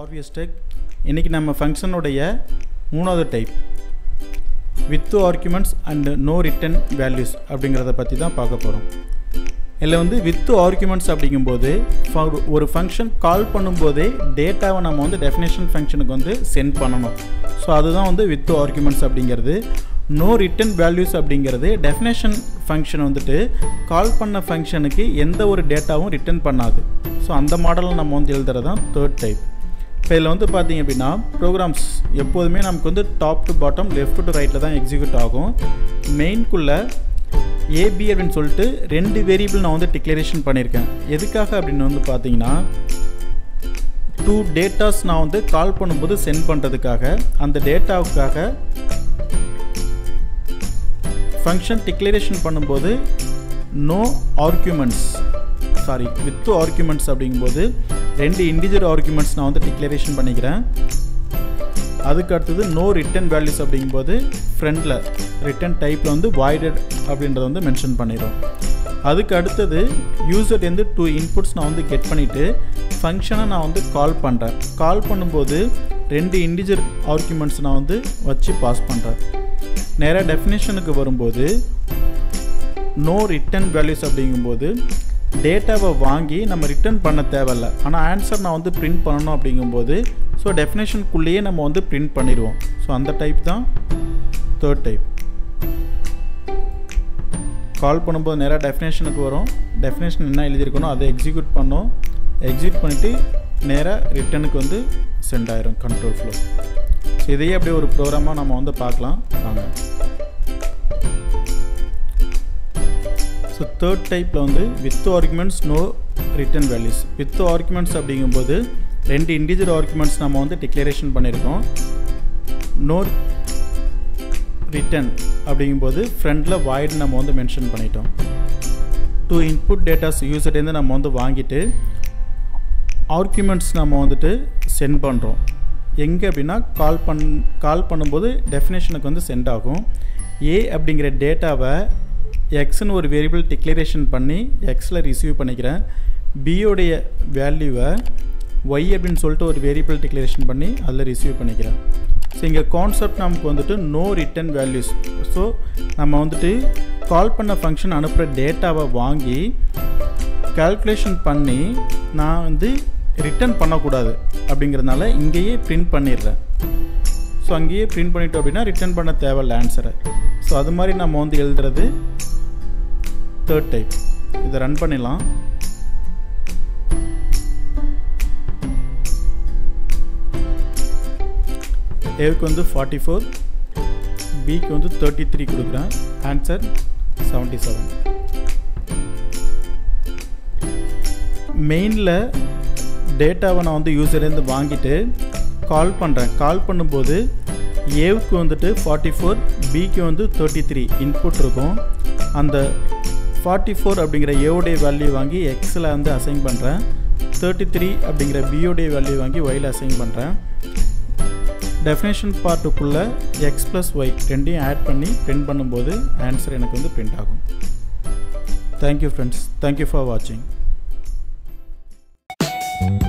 RVS tech இன்றைக்கி நம்ம ஃபங்க்ஷனுடைய மூணாவது type with arguments and no return values அப்படிங்கிறத பற்றி தான் பார்க்க போகிறோம் இதில் வந்து வித் ஆர்குமெண்ட்ஸ் அப்படிங்கும்போது for- ஒரு ஃபங்க்ஷன் கால் பண்ணும்போதே டேட்டாவை நம்ம வந்து டெஃபினேஷன் ஃபங்க்ஷனுக்கு வந்து சென்ட் பண்ணணும் ஸோ அதுதான் வந்து வித் ஆர்குமெண்ட்ஸ் அப்படிங்கிறது நோ ரிட்டன் வேல்யூஸ் அப்படிங்கிறது டெஃபினேஷன் ஃபங்க்ஷன் வந்துட்டு கால் பண்ண ஃபங்க்ஷனுக்கு எந்த ஒரு டேட்டாவும் ரிட்டர்ன் பண்ணாது ஸோ அந்த மாடலில் நம்ம வந்து எழுதுறது தான் தேர்ட் டைப் இப்போ இதில் வந்து பார்த்தீங்க அப்படின்னா ப்ரோக்ராம்ஸ் எப்போதுமே நமக்கு வந்து top to bottom left to ரைட்டில் தான் எக்ஸிக்யூட் ஆகும் மெயின்குள்ளே ஏபி அப்படின்னு சொல்லிட்டு ரெண்டு வேரியபிள் நான் வந்து டிக்ளரேஷன் பண்ணியிருக்கேன் எதுக்காக அப்படின்னு வந்து பார்த்தீங்கன்னா டூ டேட்டாஸ் நான் வந்து கால் பண்ணும்போது சென்ட் பண்ணுறதுக்காக அந்த டேட்டாவுக்காக ஃபங்க்ஷன் டிக்ளரேஷன் பண்ணும்போது no arguments sorry with arguments அப்படிங்கும்போது ரெண்டு இண்டிஜுவல் ஆர்குமெண்ட்ஸ் நான் வந்து டிக்ளரேஷன் பண்ணிக்கிறேன் அதுக்கு அடுத்தது நோ ரிட்டன் வேல்யூஸ் அப்படிங்கும்போது ஃப்ரெண்டில் ரிட்டன் டைப்பில் வந்து வாய்டட் அப்படின்றத வந்து மென்ஷன் பண்ணிடுறோம் அதுக்கு அடுத்தது யூசர்லேருந்து டூ இன்புட்ஸ் நான் வந்து கெட் பண்ணிவிட்டு ஃபங்க்ஷனை நான் வந்து கால் பண்ணுறேன் கால் பண்ணும்போது ரெண்டு இண்டிஜுவல் ஆர்குமெண்ட்ஸ் நான் வந்து வச்சு பாஸ் பண்ணுறேன் நேராக டெஃபினேஷனுக்கு வரும்போது நோ ரிட்டன் வேல்யூஸ் அப்படிங்கும்போது டேட்டாவை வாங்கி நம்ம ரிட்டர்ன் பண்ண தேவையில்ல ஆனால் ஆன்சர் நான் வந்து பிரிண்ட் பண்ணணும் அப்படிங்கும்போது ஸோ டெஃபினேஷனுக்குள்ளேயே நம்ம வந்து பிரிண்ட் பண்ணிடுவோம் ஸோ அந்த டைப் தான் தேர்ட் டைப் கால் பண்ணும்போது நேராக டெஃபினேஷனுக்கு வரும் டெஃபினேஷன் என்ன எழுதியிருக்கணும் அதை எக்ஸிக்யூட் பண்ணோம் எக்ஸிக்யூட் பண்ணிவிட்டு நேராக ரிட்டனுக்கு வந்து சென்ட் ஆயிரும் கண்ட்ரோல் ஃப்ளோ ஸோ இதையே அப்படியே ஒரு ப்ரோக்ராமாக நம்ம வந்து பார்க்கலாம் வாங்க ஸோ தேர்ட் டைப்பில் வந்து with arguments no return values with arguments அப்படிங்கும்போது ரெண்டு இண்டிஜுவல் ஆர்குமெண்ட்ஸ் நம்ம வந்து டிக்ளரேஷன் பண்ணியிருக்கோம் நோ ரிட்டன் அப்படிங்கும்போது ஃப்ரண்டில் வாய்டு நம்ம வந்து மென்ஷன் பண்ணிட்டோம் டூ இன்புட் டேட்டாஸ் யூசர்லேருந்து நம்ம வந்து வாங்கிட்டு ஆர்குமெண்ட்ஸ் நம்ம வந்துட்டு சென்ட் பண்ணுறோம் எங்கே அப்படின்னா கால் பண் கால் பண்ணும்போது டெஃபினேஷனுக்கு வந்து சென்ட் ஆகும் ஏ அப்படிங்கிற டேட்டாவை எக்ஸ்னு ஒரு வேரியபிள் டிக்ளரேஷன் பண்ணி எக்ஸில் ரிசீவ் பண்ணிக்கிறேன் பியோடைய வேல்யூவை ஒய் அப்படின்னு சொல்லிட்டு ஒரு வேரியபிள் டிக்ளரேஷன் பண்ணி அதில் ரிசீவ் பண்ணிக்கிறேன் ஸோ இங்கே கான்செப்ட் நமக்கு வந்துட்டு நோ ரிட்டன் வேல்யூஸ் ஸோ நம்ம வந்துட்டு கால் பண்ண ஃபங்க்ஷன் அனுப்புகிற டேட்டாவை வாங்கி கால்குலேஷன் பண்ணி நான் வந்து ரிட்டர்ன் பண்ணக்கூடாது அப்படிங்கிறதுனால இங்கேயே பிரிண்ட் பண்ணிடுறேன் ஸோ அங்கேயே பிரிண்ட் பண்ணிட்டோம் அப்படின்னா ரிட்டர்ன் பண்ண தேவையில்ல ஆன்சரை ஸோ அது மாதிரி நம்ம வந்து எழுதுறது தேர்ட் டைப் இதை ரன் பண்ணிடலாம் ஏவுக்கு வந்து ஃபார்ட்டி ஃபோர் பிக்கு வந்து தேர்ட்டி த்ரீ கொடுக்குறேன் ஆன்சர் செவன்ட்டி செவன் மெயினில் டேட்டாவை நான் வந்து யூசர்லேருந்து வாங்கிட்டு கால் பண்ணுறேன் கால் பண்ணும்போது ஏவுக்கு வந்துட்டு ஃபார்ட்டி ஃபோர் பிக்கு வந்து தேர்ட்டி த்ரீ இன்புட் இருக்கும் அந்த ஃபார்ட்டி ஃபோர் அப்படிங்கிற ஏவுடைய வேல்யூ வாங்கி எக்ஸில் வந்து அசைன் பண்ணுறேன் தேர்ட்டி த்ரீ அப்படிங்கிற பியோடைய வேல்யூ வாங்கி ஒயில் அசைன் பண்ணுறேன் டெஃபினேஷன் பார்ட்டுக்குள்ளே எக்ஸ் ப்ளஸ் ஒய் ரெண்டையும் ஆட் பண்ணி பிரிண்ட் பண்ணும்போது ஆன்சர் எனக்கு வந்து பிரிண்ட் ஆகும் தேங்க்யூ ஃப்ரெண்ட்ஸ் தேங்க்யூ ஃபார் வாட்சிங்